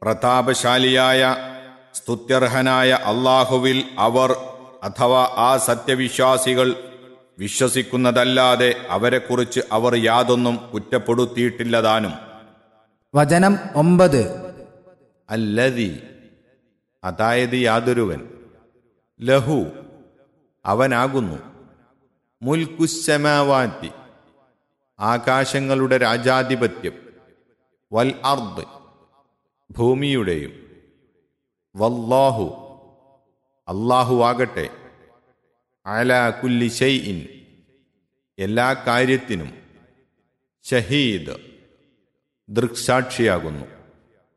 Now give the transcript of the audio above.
പ്രതാപശാലിയായ സ്തുത്യർഹനായ അള്ളാഹുവിൽ അവർ അഥവാ ആ സത്യവിശ്വാസികൾ വിശ്വസിക്കുന്നതല്ലാതെ അവരെക്കുറിച്ച് അവർ യാതൊന്നും കുറ്റപ്പെടുത്തിയിട്ടില്ലതാനും വചനം ഒമ്പത് അല്ലതി അതായത് യാതൊരുവൻ ലഹു അവനാകുന്നു മുൽക്കുശമാവാറ്റി ആകാശങ്ങളുടെ രാജാധിപത്യം വൽ അർദ് ഭൂമിയുടെയും വല്ലാഹു അല്ലാഹു ആകട്ടെ അല കുല്ലി ഷൈഇൻ എല്ലാ കാര്യത്തിനും ഷഹീദ് ദൃക്സാക്ഷിയാകുന്നു